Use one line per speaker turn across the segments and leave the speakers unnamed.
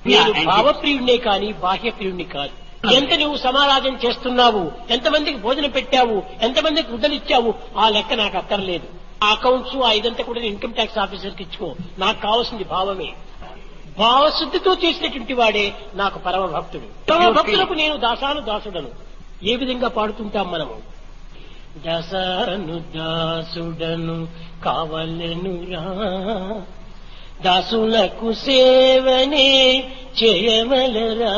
నేను
and
భావప్రియుడినే కాని బాహ్యప్రియుడిని కాదు ఎంత నువ్వు సమారాధన చేస్తున్నావు ఎంతమందికి భోజనం పెట్టావు ఎంతమందికి వృద్ధలు ఇచ్చావు ఆ లెక్క నాకు అక్కర్లేదు ఆ అకౌంట్స్ ఆ ఇదంతా కూడా ఇన్కమ్ ట్యాక్స్ ఆఫీసర్కి ఇచ్చుకో నాకు కావాల్సింది భావమే భావశుద్ధితో చేసినటువంటి వాడే నాకు పరమ భక్తుడు పరమ భక్తులకు నేను దాసాను దాసుడను ఏ విధంగా పాడుతుంటాం మనము దశాను దాసుడను కావలెనురా దాసులకు సేవనే చేయవలరా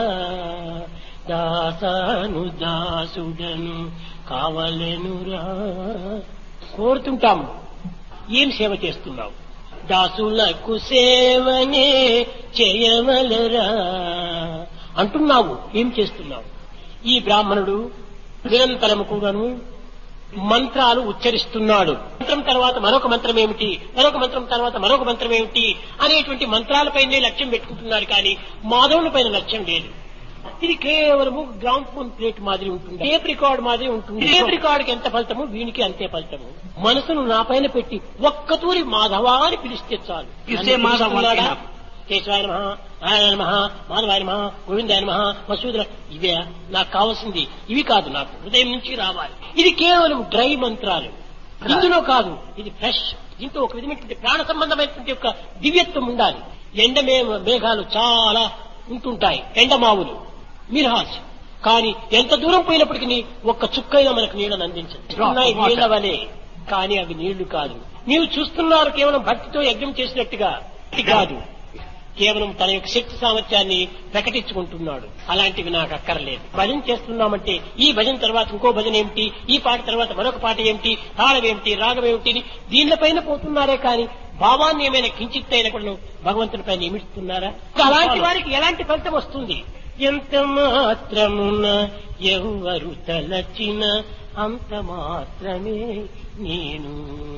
దాసాను దాసుడను కావలెనురా కోరుతుంటాము ఏం సేవ చేస్తున్నావు దాసులకు సేవనే చేయవలరా అంటున్నావు ఏం చేస్తున్నావు ఈ బ్రాహ్మణుడు నిరంతరము కూడాను మంత్రాలు ఉచ్చరిస్తున్నాడు మంత్రం తర్వాత మరొక మంత్రం ఏమిటి మరొక మంత్రం తర్వాత మరొక మంత్రం ఏమిటి అనేటువంటి మంత్రాలపైనే లక్ష్యం పెట్టుకుంటున్నారు కానీ మాధవుని పైన లక్ష్యం లేదు ఇది కేవలము గ్రౌండ్ ఫోన్ ప్లేట్ మాదిరి ఉంటుంది టేప్ రికార్డ్ మాదిరి ఉంటుంది టేప్ రికార్డ్ కి ఎంత ఫలితము వీనికి అంతే ఫలితము మనసును నా పైన పెట్టి ఒక్కతూరి మాధవ అని పిలిస్తే చాలు
You say Madhava,
పిలుస్తున్నాడా?
enough.
కేశవాయ నమ నారాయణ నమ మాధవాయ నమ గోవిందాయ నమ మసూదర ఇవే నాకు కావాల్సింది ఇవి కాదు నాకు హృదయం నుంచి రావాలి ఇది కేవలం డ్రై మంత్రాలు ఇందులో కాదు ఇది ఫ్రెష్ దీంతో ఒక విధమైనటువంటి ప్రాణ సంబంధమైనటువంటి యొక్క దివ్యత్వం ఉండాలి ఎండ మే- మేఘాలు చాలా ఉంటుంటాయి ఎండమావులు మిర్హాస్ కానీ ఎంత దూరం పోయినప్పటికీ ఒక్క చుక్కైనా మనకు నీళ్ళని అందించదు
Drop of
ఉన్నాయి
water.
నీళ్ల వలే కానీ అవి నీళ్లు కాదు నీవు చూస్తున్నారు కేవలం భక్తితో యజ్ఞం చేసినట్టుగా ఇది కాదు కేవలం తన యొక్క శక్తి సామర్థ్యాన్ని ప్రకటించుకుంటున్నాడు అలాంటివి నాకు అక్కర్లేదు భజన చేస్తున్నామంటే ఈ భజన తర్వాత ఇంకో భజన ఏమిటి ఈ పాట తర్వాత మరొక పాట ఏమిటి తాళం ఏమిటి రాగం ఏమిటి దీనిపైన పోతున్నారే కానీ భావాన్ని ఏమైనా కించిత్ అయినా కూడా భగవంతుని పైన నిమిస్తున్నారా అలాంటి వారికి ఎలాంటి ఫలితం వస్తుంది ఎంత మాత్రమున ఎవరు తలచిన అంత మాత్రమే నేను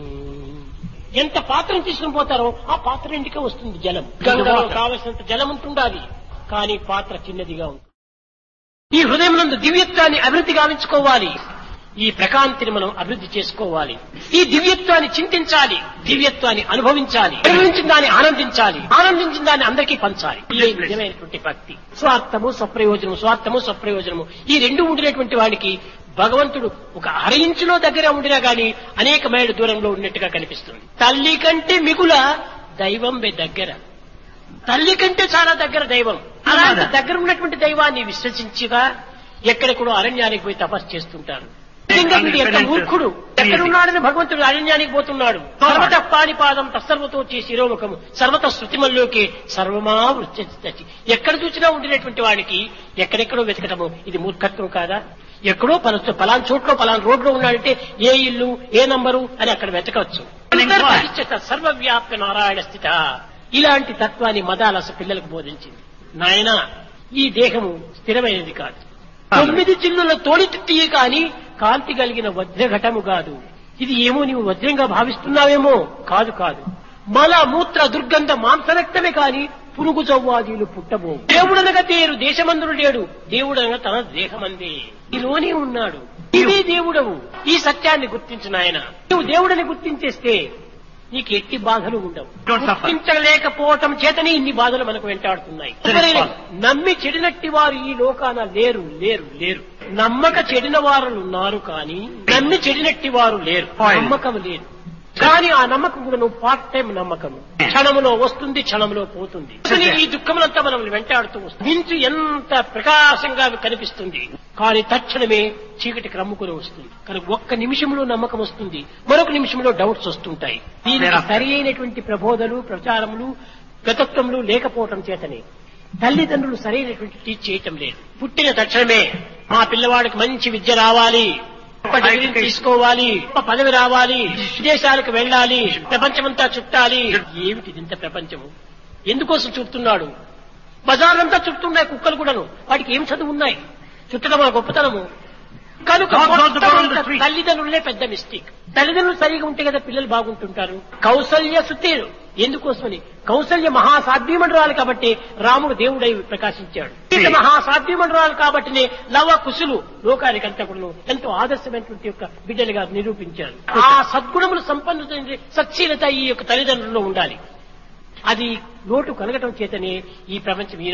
ఎంత పాత్రను తీసుకుని పోతారో ఆ పాత్ర ఇంటికే వస్తుంది జలం గంగలో కావలసినంత జలం ఉంటుండాలి కానీ పాత్ర చిన్నదిగా ఉంటుంది ఈ హృదయం నందు దివ్యత్వాన్ని అభివృద్ధి గావించుకోవాలి ఈ ప్రకాంతిని మనం అభివృద్ధి చేసుకోవాలి ఈ దివ్యత్వాన్ని చింతించాలి దివ్యత్వాన్ని అనుభవించాలి అనుభవించిన దాన్ని ఆనందించాలి ఆనందించిన దాన్ని అందరికీ పంచాలి ఇదే నిజమైనటువంటి భక్తి స్వార్థము స్వప్రయోజనము స్వార్థము స్వప్రయోజనము ఈ రెండు ఉండినటువంటి వాడికి భగవంతుడు ఒక అర ఇంచులో దగ్గర ఉండినా గాని అనేక మైళ్ళ దూరంలో ఉన్నట్టుగా కనిపిస్తుంది తల్లి కంటే మిగుల దైవం బె దగ్గర తల్లి కంటే చాలా దగ్గర దైవం అలాంటి దగ్గర ఉన్నటువంటి దైవాన్ని విశ్వసించిగా ఎక్కడెక్కడో అరణ్యానికి పోయి తపస్సు చేస్తుంటారు నిజంగా వీడు ఎంత మూర్ఖుడు ఎక్కడున్నాడని భగవంతుడు అరణ్యానికి పోతున్నాడు సర్వత పాణిపాదం తత్సర్వతో శిరోముఖము సర్వత శృతిమల్లోకి సర్వమా వృత్తి ఎక్కడ చూసినా ఉండినటువంటి వాడికి ఎక్కడెక్కడో వెతకటము ఇది మూర్ఖత్వం కాదా ఎక్కడో పల పలాన్ చోట్లో పలాన్ రోడ్లో ఉన్నాడంటే ఏ ఇల్లు ఏ నంబరు అని అక్కడ వెతకవచ్చు అంతర్బహిష్ట సర్వవ్యాప్త నారాయణ స్థిత ఇలాంటి తత్వాన్ని మదాలస పిల్లలకు బోధించింది నాయన ఈ దేహము స్థిరమైనది కాదు తొమ్మిది చిల్లుల తోలితిత్తియే కాని కాంతి కలిగిన వజ్రఘటము కాదు ఇది ఏమో నీవు వజ్రంగా భావిస్తున్నావేమో కాదు కాదు మల మూత్ర దుర్గంధ మాంసరక్తమే కాని పురుగు చౌవాదీలు పుట్టబో దేవుడనగా తేరు దేశమందుడు లేడు దేవుడనగా తన దేహమందే ఈలోనే ఉన్నాడు ఇదే దేవుడవు ఈ సత్యాన్ని గుర్తించిన ఆయన నువ్వు దేవుడని గుర్తించేస్తే నీకు ఎట్టి బాధలు ఉండవు
Don't suffer.
గుర్తించలేకపోవటం చేతనే ఇన్ని బాధలు మనకు వెంటాడుతున్నాయి
That is
ఎవరైనా
false.
నమ్మి చెడినట్టి వారు ఈ లోకాన లేరు లేరు లేరు నమ్మక చెడిన వారు ఉన్నారు కానీ నమ్మి చెడినట్టి వారు లేరు
Point.
నమ్మకం లేదు కానీ ఆ నమ్మకం కూడా నువ్వు పార్ట్ టైం నమ్మకం క్షణములో వస్తుంది క్షణములో పోతుంది కానీ ఈ దుఃఖములంతా మనం వెంటాడుతూ వస్తుంది మించు ఎంత ప్రకాశంగా కనిపిస్తుంది కానీ తక్షణమే చీకటికి రమ్ముకుని వస్తుంది కానీ ఒక్క నిమిషంలో నమ్మకం వస్తుంది మరొక నిమిషంలో డౌట్స్ వస్తుంటాయి దీనికి సరి అయినటువంటి ప్రబోధలు ప్రచారములు గతత్వములు లేకపోవటం చేతనే తల్లిదండ్రులు సరైనటువంటి టీచ్ చేయటం లేదు పుట్టిన తక్షణమే మా పిల్లవాడికి మంచి విద్య రావాలి గొప్ప డిగ్రీ తీసుకోవాలి గొప్ప పదవి రావాలి విదేశాలకు వెళ్ళాలి ప్రపంచమంతా చుట్టాలి ఏమిటి ఇంత ప్రపంచము ఎందుకోసం చుడుతున్నాడు బజార్లంతా చుట్టున్నాయి కుక్కలు కూడాను వాటికి ఏం చదువు ఉన్నాయి చుట్టడం ఆ గొప్పతనము కనుక
Dogs also
మొత్తం
go on the
అంతా
street.
తల్లిదండ్రులే పెద్ద మిస్టేక్ తల్లిదండ్రులు సరిగా ఉంటే కదా పిల్లలు బాగుంటుంటారు కౌసల్య సుతేరు ఎందుకోసమని కౌసల్య మహాసాధ్యమండరాలు కాబట్టి రాముడు దేవుడై ప్రకాశించాడు ఇంత మహాసాధ్యమండరాలు కాబట్టినే లవ కుశులు లోకానికంతా కూడా ఎంతో ఆదర్శమైనటువంటి యొక్క బిడ్డలుగా నిరూపించారు ఆ సద్గుణములు సంపన్నుత సత్శీలత ఈ యొక్క తల్లిదండ్రుల్లో ఉండాలి అది లోటు కలగటం చేతనే ఈ ప్రపంచం ఈ